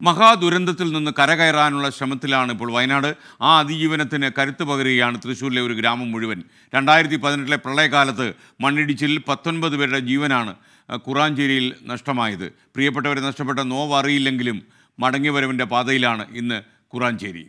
മഹാദുരന്തത്തിൽ നിന്ന് കരകയറാനുള്ള ശ്രമത്തിലാണ് ഇപ്പോൾ വയനാട് ആ അതിജീവനത്തിന് കരുത്ത് പകരുകയാണ് തൃശ്ശൂരിലെ ഒരു ഗ്രാമം മുഴുവൻ രണ്ടായിരത്തി പതിനെട്ടിലെ പ്രളയകാലത്ത് മണ്ണിടിച്ചിൽ പത്തൊൻപത് പേരുടെ ജീവനാണ് അഹ്, കുറാഞ്ചേരിയിൽ നഷ്ടമായത് പ്രിയപ്പെട്ടവരെ നഷ്ടപ്പെട്ട നോവ് അറിയില്ലെങ്കിലും മടങ്ങിവരവിൻ്റെ പാതയിലാണ് ഇന്ന് കുറാഞ്ചേരി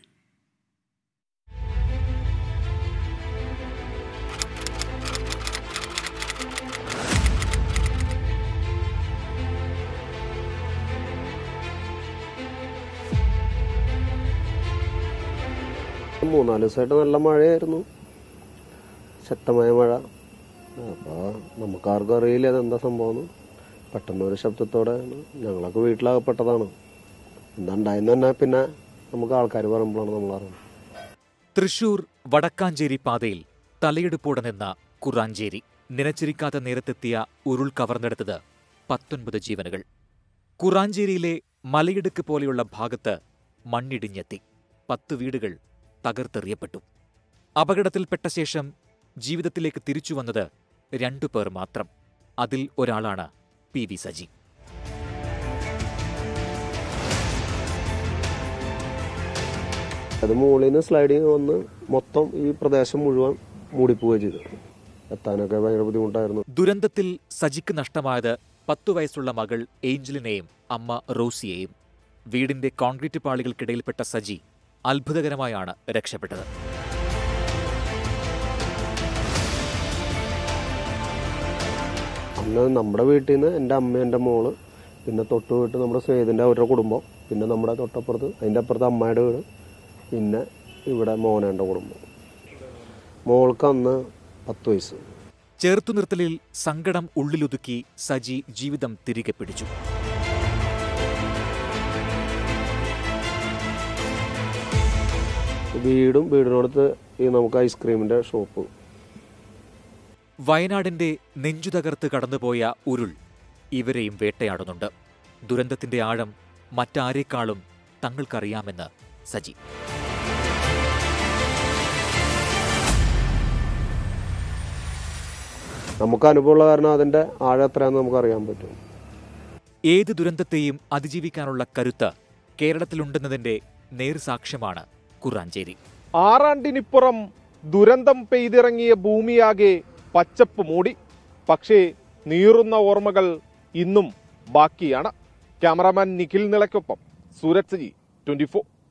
മൂന്നാല് ദിവസമായിട്ട് നല്ല മഴയായിരുന്നു ശക്തമായ മഴ അപ്പോൾ നമുക്കാർക്കും അറിയില്ല അതെന്താ സംഭവം പെട്ടെന്ന് ഒരു ശബ്ദത്തോടെ ഞങ്ങളൊക്കെ വീട്ടിലകപ്പെട്ടതാണ് എന്താ ഉണ്ടായെന്ന് തന്നെ പിന്നെ നമുക്ക് ആൾക്കാർ പറയുമ്പോഴാണ് നമ്മൾ അറിയുന്നത് തൃശൂർ വടക്കാഞ്ചേരി പാതയിൽ തലയെടുപ്പോടെ നിന്ന കുറാഞ്ചേരി നിലച്ചിരിക്കാത്ത നേരത്തെത്തിയ ഉരുൾ കവർന്നെടുത്തത് പത്തൊൻപത് ജീവനുകൾ കുറാഞ്ചേരിയിലെ മലയിടുക്ക് പോലെയുള്ള ഭാഗത്ത് മണ്ണിടിഞ്ഞെത്തി പത്ത് വീടുകൾ തകർത്തെറിയപ്പെട്ടു അപകടത്തിൽപ്പെട്ട ശേഷം ജീവിതത്തിലേക്ക് തിരിച്ചു വന്നത് രണ്ടു പേർ മാത്രം അതിൽ ഒരാളാണ് പി വി സജി അത് മുകളിൽ നിന്ന് സ്ലൈഡിങ് വന്ന് മൊത്തം ഈ പ്രദേശം മുഴുവൻ മൂടിപ്പോവുകയും ചെയ്തു എത്താനൊക്കെ ഭയങ്കര ബുദ്ധിമുട്ടായിരുന്നു ദുരന്തത്തിൽ സജിക്ക് നഷ്ടമായത് പത്തു വയസ്സുള്ള മകൾ ഏഞ്ചലിനെയും അമ്മ റോസിയെയും വീടിന്റെ കോൺക്രീറ്റ് പാളികൾക്കിടയിൽപ്പെട്ട സജി അത്ഭുതകരമായാണ് രക്ഷപ്പെട്ടത് അന്ന് നമ്മുടെ വീട്ടിൽ നിന്ന് എൻ്റെ അമ്മ എൻ്റെ മോള് പിന്നെ തൊട്ട് വീട്ട് നമ്മുടെ സ്നേഹിതൻ്റെ അവരുടെ കുടുംബം പിന്നെ നമ്മുടെ തൊട്ടപ്പുറത്ത് അതിൻ്റെ അപ്പുറത്ത് അമ്മയുടെ വീട് പിന്നെ ഇവിടെ മോനേൻ്റെ കുടുംബം മോൾക്ക് അന്ന് പത്ത് വയസ്സ് ചേർത്തുനിർത്തലിൽ സങ്കടം ഉള്ളിലൊതുക്കി സജി ജീവിതം തിരികെ പിടിച്ചു വീടും വീടിനടുത്ത് ഈ നമുക്ക് ഐസ്ക്രീമിൻ്റെ ഷോപ്പ് വയനാടിന്റെ നെഞ്ചുതകർത്ത് കടന്നുപോയ ഉരുൾ ഇവരെയും വേട്ടയാടുന്നുണ്ട് ദുരന്തത്തിന്റെ ആഴം മറ്റാരേക്കാളും തങ്ങൾക്കറിയാമെന്ന് സജി നമുക്ക് അനുഭവമുള്ള കാരണം അതിൻ്റെ ആഴം എത്രയാണെന്ന് നമുക്ക് അറിയാൻ പറ്റും ഏത് ദുരന്തത്തെയും അതിജീവിക്കാനുള്ള കരുത്ത് കേരളത്തിലുണ്ടെന്നതിന്റെ നേർസാക്ഷ്യമാണ് കുറാഞ്ചേരി ആറാണ്ടിനിപ്പുറം ദുരന്തം പെയ്തിറങ്ങിയ ഭൂമിയാകെ പച്ചപ്പ് മൂടി പക്ഷേ നീറുന്ന ഓർമ്മകൾ ഇന്നും ബാക്കിയാണ് ക്യാമറാമാൻ നിഖിൽ നിളയ്ക്കൊപ്പം സൂരജ് സജി ട്വന്റി